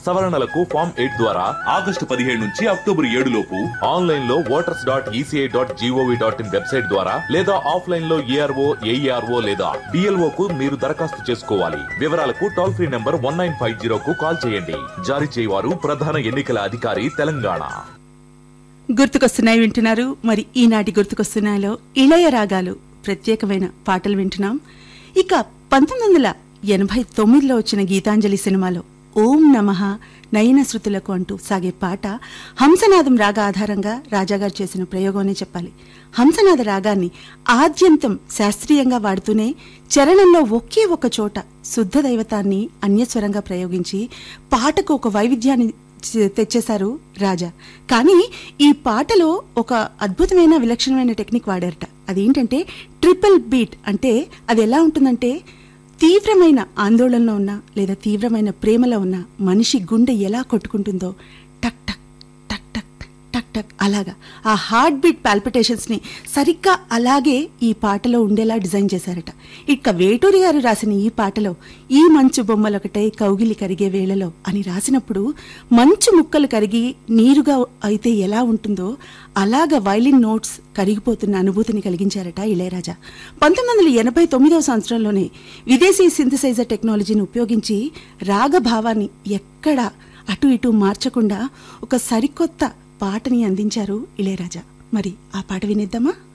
సవరణలకు form eight ద్వారా August పదిహేడు నుంచి అక్టోబర్ ఏడు లోపు ఆన్లైన్ లో voters dot ECI dot GOV dot in website ద్వారా లేదా ఆఫ్లైన్ లో ఏఆర్ఓ ఏఈఆర్ఓ లేదా డిఎల్ఓ కు మీరు దరఖాస్తు చేసుకోవాలి వివరాలకు toll free number one nine five zero కు కాల్ చేయండి జారీ చేయవారు ప్రధాన ఎన్నికల అధికారి తెలంగాణ గుర్తుకొస్తున్నాయి వింటున్నారు మరి ఈనాటి గుర్తుకొస్తున్నాయిలో ఇళయ రాగాలు ప్రత్యేకమైన పాటలు వింటున్నాం ఇక పంతొమ్మిది వందల ఎనభై తొమ్మిదిలో వచ్చిన గీతాంజలి సినిమాలో ఓం నమః నయన శృతులకు అంటూ సాగే పాట హంసనాదం రాగా ఆధారంగా రాజాగారు చేసిన ప్రయోగం అనే చెప్పాలి హంసనాద రాగాన్ని ఆద్యంతం శాస్త్రీయంగా వాడుతూనే చరణంలో ఒకే ఒక చోట శుద్ధ దైవతాన్ని అన్యస్వరంగా ప్రయోగించి పాటకు ఒక వైవిధ్యాన్ని చే- తెచ్చేశారు రాజా కానీ ఈ పాటలో ఒక అద్భుతమైన విలక్షణమైన టెక్నిక్ వాడారట అదేంటంటే ట్రిపుల్ బీట్ అంటే అది ఎలా ఉంటుందంటే తీవ్రమైన ఆందోళనలో ఉన్న లేదా తీవ్రమైన ప్రేమలో ఉన్న మనిషి గుండె ఎలా కొట్టుకుంటుందో టక్ టక్ టక్ టక్ టక్ టక్ అలాగా ఆ హార్ట్ బీట్ పాల్పిటేషన్స్ ని సరిగ్గా అలాగే ఈ పాటలో ఉండేలా డిజైన్ చేశారట ఇక వేటూరి గారు రాసిన ఈ పాటలో ఈ మంచు బొమ్మలొకటే కౌగిలి కరిగే వేళలో అని రాసినప్పుడు మంచు ముక్కలు కరిగి నీరుగా అయితే ఎలా ఉంటుందో అలాగ వైలిన్ నోట్స్ కరిగిపోతున్న అనుభూతిని కలిగించారట ఇళయరాజా పంతొమ్మిది వందల ఎనభై తొమ్మిదవ సంవత్సరంలోనే విదేశీ సింథసైజర్ టెక్నాలజీని ఉపయోగించి రాగభావాన్ని ఎక్కడ అటు ఇటు మార్చకుండా ఒక సరికొత్త పాటని అందించారు ఇళయరాజా మరి ఆ పాట వినేద్దామా